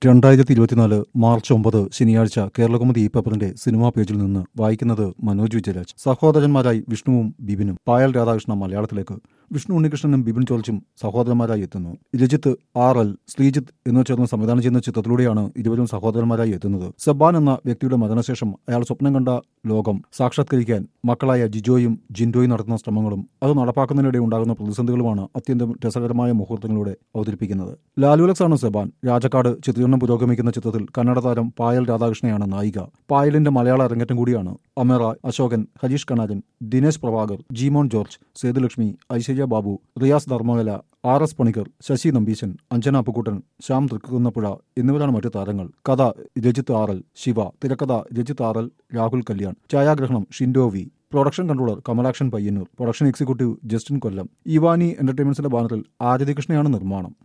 രണ്ടായിരത്തി ഇരുപത്തിനാല് മാർച്ച് ഒമ്പത് ശനിയാഴ്ച കേരളകൗമുദി ഈ പേപ്പറിന്റെ സിനിമാ പേജിൽ നിന്ന് വായിക്കുന്നത് മനോജ് വിജയരാജ് സഹോദരന്മാരായി വിഷ്ണുവും ബിബിനും പായൽ രാധാകൃഷ്ണ മലയാളത്തിലേക്ക് വിഷ്ണു ഉണ്ണികൃഷ്ണനും ബിബിൻ ചോൾച്ചും സഹോദരന്മാരായി എത്തുന്നു രജിത്ത് ആർ എൽ ശ്രീജിത്ത് എന്നിവർ ചേർന്ന് സംവിധാനം ചെയ്യുന്ന ചിത്രത്തിലൂടെയാണ് ഇരുവരും സഹോദരന്മാരായി എത്തുന്നത് സബാൻ എന്ന വ്യക്തിയുടെ മരണശേഷം അയാൾ സ്വപ്നം കണ്ട ലോകം സാക്ഷാത്കരിക്കാൻ മക്കളായ ജിജോയും ജിൻഡോയും നടത്തുന്ന ശ്രമങ്ങളും അത് നടപ്പാക്കുന്നതിനിടെ ഉണ്ടാകുന്ന പ്രതിസന്ധികളുമാണ് അത്യന്തം രസകരമായ മുഹൂർത്തങ്ങളിലൂടെ അവതരിപ്പിക്കുന്നത് ലാലുലക്സ് ആണ് സെബാൻ രാജക്കാട് ചിത്രീകരണം പുരോഗമിക്കുന്ന ചിത്രത്തിൽ കന്നഡ താരം പായൽ രാധാകൃഷ്ണയാണ് നായിക പായലിന്റെ മലയാള അരങ്ങേറ്റം കൂടിയാണ് അമേറ Ashokan Harish Kanaran Dinesh Prabhakar Jeemon George Sethulakshmi Aishwarya Babu Riyas Dharmakala R S Panicker Sasi Nambeesan Anjana Appukuttan Shyam Thrikkunnapuzha എന്നിവരാണ് മറ്റു താരങ്ങൾ കഥ രജിത്ത് ആർ എൽ ശിവ തിരക്കഥ രജിത്ത് ആർ എൽ രാഹുൽ കല്യാൺ ഛായാഗ്രഹണം Shindo V production controller Kamalakshan Payyannur production executive Justin Kollam Ivani എന്റർടൈൻമെന്റ്സിന്റെ ബാനറിൽ ആരതി കൃഷ്ണയാണ് നിർമ്മാണം